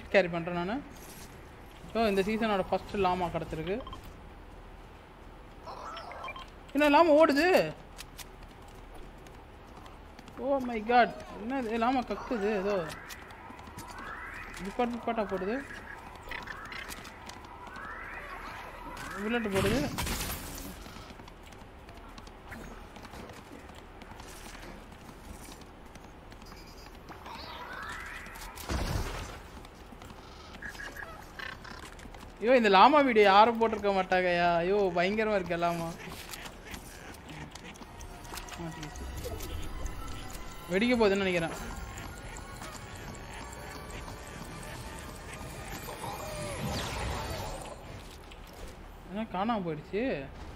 gift carry பண்ணுறேன் நான் so இந்த சீசனோட ஃபர்ஸ்ட் லாமா கிடச்சிருக்கு என்ன லாமா ஓடுது ஓ மை காட் என்ன இது லாமா கக்குது ஏதோ டிப்பாட் டிப்பாட்டா போடுது புல்லட் போடுது ஐயோ இந்த லாமா வீடியோ யாரும் போட்டிருக்க மாட்டாங்கய்யா ஐயோ பயங்கரமா இருக்கு லாமா வெடிக்க போகுதுன்னு நினைக்கிறேன் என்ன காணாம போயிடுச்சு